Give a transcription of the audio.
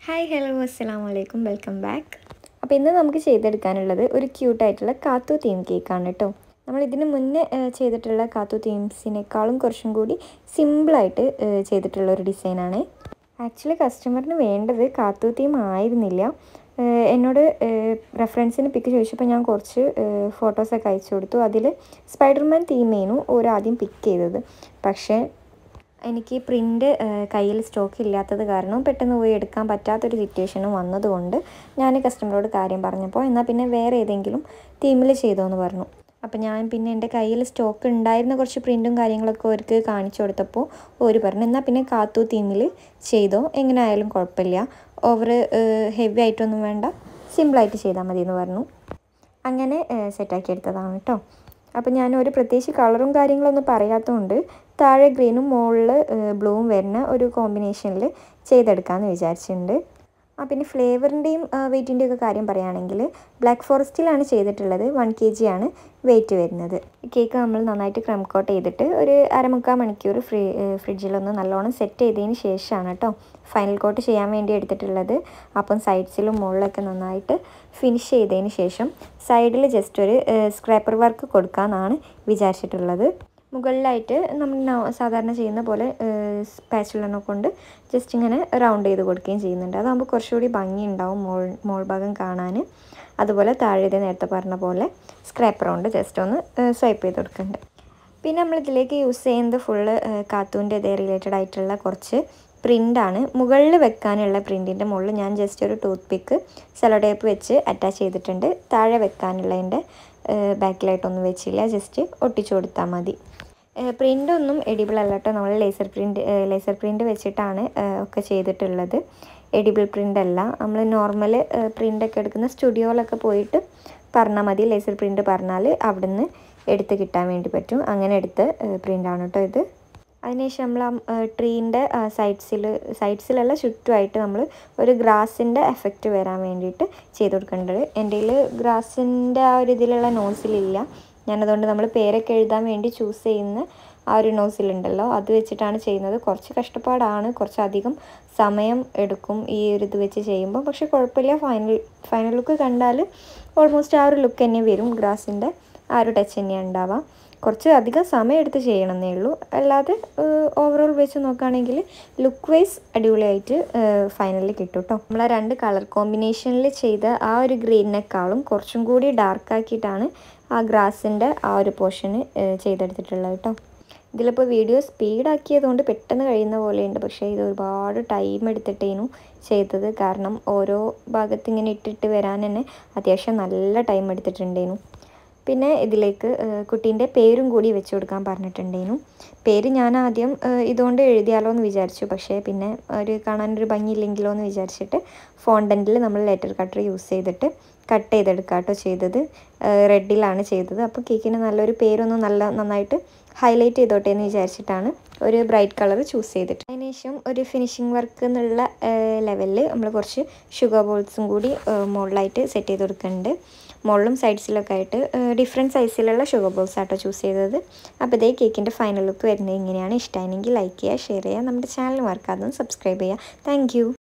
hi hello അസ്സാം വലൈക്കും welcome back അപ്പോൾ ഇന്ന് നമുക്ക് ചെയ്തെടുക്കാനുള്ളത് ഒരു ക്യൂട്ടായിട്ടുള്ള കാത്തു തീം കേക്കാണ് കേട്ടോ നമ്മൾ ഇതിന് മുന്നേ ഏഹ്, ചെയ്തിട്ടുള്ള കാത്തു തീംസിനേക്കാളും കുറച്ചും കൂടി സിമ്പിളായിട്ട് ഏഹ്, ചെയ്തിട്ടുള്ള ഒരു ഡിസൈനാണ് ആക്ച്വലി കസ്റ്റമറിന് വേണ്ടത് കാത്തു തീം ആയിരുന്നില്ല ഏഹ്, എന്നോട് റെഫറൻസിന് പിക്ക് ചോദിച്ചപ്പോൾ ഞാൻ കുറച്ച് ഫോട്ടോസൊക്കെ അയച്ചു കൊടുത്തു അതിൽ സ്പൈഡർമാൻ തീമേനു ഓരോ ആദ്യം പിക്ക് ചെയ്തത് പക്ഷേ എനിക്ക് പ്രിൻ്റ് കയ്യിൽ സ്റ്റോക്ക് ഇല്ലാത്തത് കാരണം പെട്ടെന്ന് പോയി എടുക്കാൻ പറ്റാത്തൊരു സിറ്റുവേഷനും വന്നതുകൊണ്ട് ഞാൻ കസ്റ്റമറോട് കാര്യം പറഞ്ഞപ്പോൾ എന്നാൽ പിന്നെ വേറെ ഏതെങ്കിലും തീമിൽ ചെയ്തോന്ന് പറഞ്ഞു അപ്പോൾ ഞാൻ പിന്നെ എൻ്റെ കയ്യിൽ സ്റ്റോക്ക് ഉണ്ടായിരുന്ന കുറച്ച് പ്രിൻറ്റും കാര്യങ്ങളൊക്കെ അവർക്ക് കാണിച്ചു കൊടുത്തപ്പോൾ ഒരു പറഞ്ഞു എന്നാൽ പിന്നെ കാത്തു തീമിൽ ചെയ്തോ എങ്ങനെ ആയാലും കുഴപ്പമില്ല ഓവർ ഹെവി ആയിട്ടൊന്നും വേണ്ട സിമ്പിളായിട്ട് ചെയ്താൽ മതി എന്ന് പറഞ്ഞു അങ്ങനെ സെറ്റാക്കി എടുത്തതാണ് കേട്ടോ അപ്പം ഞാൻ ഒരു പ്രത്യേകിച്ച് കളറും കാര്യങ്ങളൊന്നും പറയാത്തതുകൊണ്ട് താഴെ ഗ്രീനും മുകളിൽ ബ്ലൂവും വരുന്ന ഒരു കോമ്പിനേഷനിൽ ചെയ്തെടുക്കാമെന്ന് വിചാരിച്ചിട്ടുണ്ട് ആ പിന്നെ ഫ്ലേവറിൻ്റെയും വെയിറ്റിൻ്റെയും ഒക്കെ കാര്യം പറയുകയാണെങ്കിൽ ബ്ലാക്ക് ഫോറസ്റ്റിലാണ് ചെയ്തിട്ടുള്ളത് വൺ കെ ജി ആണ് വെയിറ്റ് വരുന്നത് കേക്ക് നമ്മൾ നന്നായിട്ട് ക്രം കോട്ട് ചെയ്തിട്ട് ഒരു അരമുക്കാൽ മണിക്കൂർ ഫ്രീ ഫ്രിഡ്ജിലൊന്ന് നല്ലോണം സെറ്റ് ചെയ്തതിന് ശേഷമാണ് കേട്ടോ ഫൈനൽ കോട്ട് ചെയ്യാൻ വേണ്ടി എടുത്തിട്ടുള്ളത് അപ്പം സൈഡ്സിലും മുകളിലൊക്കെ നന്നായിട്ട് ഫിനിഷ് ചെയ്തതിന് ശേഷം സൈഡിൽ ജസ്റ്റ് ഒരു സ്ക്രാപ്പർ വർക്ക് കൊടുക്കാമെന്നാണ് വിചാരിച്ചിട്ടുള്ളത് മുകളിലായിട്ട് നമ്മൾ നോ- സാധാരണ ചെയ്യുന്ന പോലെ സ്പാച്ചുലനെ കൊണ്ട് ജസ്റ്റ് ഇങ്ങനെ റൗണ്ട് ചെയ്ത് കൊടുക്കുകയും ചെയ്യുന്നുണ്ട് അതാകുമ്പോൾ കുറച്ചുകൂടി ഭംഗി ഉണ്ടാവും മോൾ മോൾ ഭാഗം കാണാൻ അതുപോലെ താഴെ ഇത് നേരത്തെ പറഞ്ഞ പോലെ സ്ക്രാപ്പർ കൊണ്ട് ജസ്റ്റ് ഒന്ന് സ്വൈപ്പ് ചെയ്ത് കൊടുക്കുന്നുണ്ട് പിന്നെ നമ്മൾ ഇതിലേക്ക് യൂസ് ചെയ്യുന്നത് ഫുള്ള് കാത്തൂൻ്റെ ഇതേ റിലേറ്റഡ് ആയിട്ടുള്ള കുറച്ച് പ്രിൻ്റാണ് മുകളിൽ വെക്കാനുള്ള പ്രിൻറ്റിൻ്റെ മുകളിൽ ഞാൻ ജസ്റ്റ് ഒരു ടൂത്ത് പിക്ക് സെലോ ടേപ്പ് വെച്ച് അറ്റാച്ച് ചെയ്തിട്ടുണ്ട് താഴെ വെക്കാനുള്ളതിൻ്റെ ബാക്കിലായിട്ടൊന്നും വെച്ചില്ല ജസ്റ്റ് ഒട്ടിച്ചു കൊടുത്താൽ മതി പ്രിൻ്റ് ഒന്നും എഡിബിൾ അല്ല കേട്ടോ നമ്മൾ ലേസർ പ്രിൻ്റ് ലേസർ പ്രിൻ്റ് വെച്ചിട്ടാണ് ഏഹ്, ഒക്കെ ചെയ്തിട്ടുള്ളത് എഡിബിൾ പ്രിൻ്റ് അല്ല നമ്മൾ നോർമൽ പ്രിൻ്റൊക്കെ എടുക്കുന്ന സ്റ്റുഡിയോയിലൊക്കെ പോയിട്ട് പറഞ്ഞാൽ മതി ലേസർ പ്രിൻ്റ് പറഞ്ഞാൽ അവിടുന്ന് എടുത്ത് കിട്ടാൻ വേണ്ടി പറ്റും അങ്ങനെ എടുത്ത പ്രിൻ്റാണ് കേട്ടോ ഇത് അതിനുശേഷം നമ്മൾ ആ ട്രീൻ്റെ സൈഡ്സിൽ സൈഡ്സിലല്ല ചുറ്റുമായിട്ട് നമ്മൾ ഒരു ഗ്രാസിൻ്റെ എഫക്റ്റ് വരാൻ വേണ്ടിയിട്ട് ചെയ്ത് കൊടുക്കേണ്ടത് എൻ്റെ കയ്യിൽ ഗ്രാസിൻ്റെ ആ ഒരു ഇതിലുള്ള നോസിലില്ല ഞാനതുകൊണ്ട് നമ്മൾ പേരൊക്കെ എഴുതാൻ വേണ്ടി ചൂസ് ചെയ്യുന്ന ആ ഒരു നോസിലുണ്ടല്ലോ അത് വെച്ചിട്ടാണ് ചെയ്യുന്നത് കുറച്ച് കഷ്ടപ്പാടാണ് കുറച്ചധികം സമയം എടുക്കും ഈ ഒരു ഇത് വെച്ച് ചെയ്യുമ്പോൾ പക്ഷേ കുഴപ്പമില്ല ഫൈനൽ ഫൈനൽ ലുക്ക് കണ്ടാൽ ഓൾമോസ്റ്റ് ആ ഒരു ലുക്ക് തന്നെ വരും ഗ്രാസിൻ്റെ ആ ഒരു ടച്ച് തന്നെയാണ് ഉണ്ടാവുക കുറച്ച് അധികം സമയം എടുത്ത് ചെയ്യണമെന്നേ ഉള്ളൂ അല്ലാതെ ഓവറോൾ വെച്ച് നോക്കുകയാണെങ്കിൽ ലുക്ക് വൈസ് അടിപൊളിയായിട്ട് ഫൈനലിൽ കിട്ടും കേട്ടോ നമ്മൾ ആ രണ്ട് കളർ കോമ്പിനേഷനിൽ ചെയ്ത ആ ഒരു ഗ്രീനിനേക്കാളും കുറച്ചും കൂടി ഡാർക്ക് ആക്കിയിട്ടാണ് ആ ഗ്രാസിൻ്റെ ആ ഒരു പോർഷന് ചെയ്തെടുത്തിട്ടുള്ളത് കേട്ടോ ഇതിലിപ്പോൾ വീഡിയോ സ്പീഡാക്കിയതുകൊണ്ട് പെട്ടെന്ന് കഴിയുന്ന പോലെയുണ്ട് പക്ഷേ ഇത് ഒരുപാട് ടൈം എടുത്തിട്ടേനു ചെയ്തത് കാരണം ഓരോ ഭാഗത്ത് ഇങ്ങനെ ഇട്ടിട്ട് വരാൻ തന്നെ അത്യാവശ്യം നല്ല ടൈം എടുത്തിട്ടുണ്ടേനു പിന്നെ ഇതിലേക്ക് കുട്ടീൻ്റെ പേരും കൂടി വെച്ച് കൊടുക്കാൻ പറഞ്ഞിട്ടുണ്ടേനു പേര് ഞാൻ ആദ്യം ഏഹ്, ഇതുകൊണ്ട് എഴുതിയാലോ എന്ന് വിചാരിച്ചു പക്ഷേ പിന്നെ ഒരു കാണാനൊരു ഭംഗിയില്ലെങ്കിലോ എന്ന് വിചാരിച്ചിട്ട് ഫോണ്ടൻറ്റിൽ നമ്മൾ ലെറ്റർ കട്ടർ യൂസ് ചെയ്തിട്ട് കട്ട് ചെയ്തെടുക്കുക കേട്ടോ ചെയ്തത് റെഡിലാണ് ചെയ്തത് അപ്പോൾ കേക്കിന് നല്ലൊരു പേരൊന്ന് നല്ല നന്നായിട്ട് ഹൈലൈറ്റ് ചെയ്തോട്ടെ എന്ന് വിചാരിച്ചിട്ടാണ് ഒരു ബ്രൈറ്റ് കളർ ചൂസ് ചെയ്തിട്ട് അതിനുശേഷം ഒരു ഫിനിഷിംഗ് വർക്ക് എന്നുള്ള ലെവലിൽ നമ്മൾ കുറച്ച് ഷുഗർ ബോൾസും കൂടി ഏഹ്, മുകളിലായിട്ട് സെറ്റ് ചെയ്ത് കൊടുക്കുന്നുണ്ട് മുകളിലും സൈഡ്സിലൊക്കെ ആയിട്ട് ഡിഫറെൻറ്റ് സൈസിലുള്ള ഷുഗർ ബോൾസ് ആട്ടോ ചൂസ് ചെയ്തത് അപ്പോൾ ഇതേ കേക്കിൻ്റെ ഫൈനൽ ലുക്ക് വരുന്നത് ഇങ്ങനെയാണ് ഇഷ്ടമായെങ്കിൽ ലൈക്ക് ചെയ്യുക ഷെയർ ചെയ്യുക നമ്മുടെ ചാനൽ മറക്കാതെ സബ്സ്ക്രൈബ് ചെയ്യുക താങ്ക്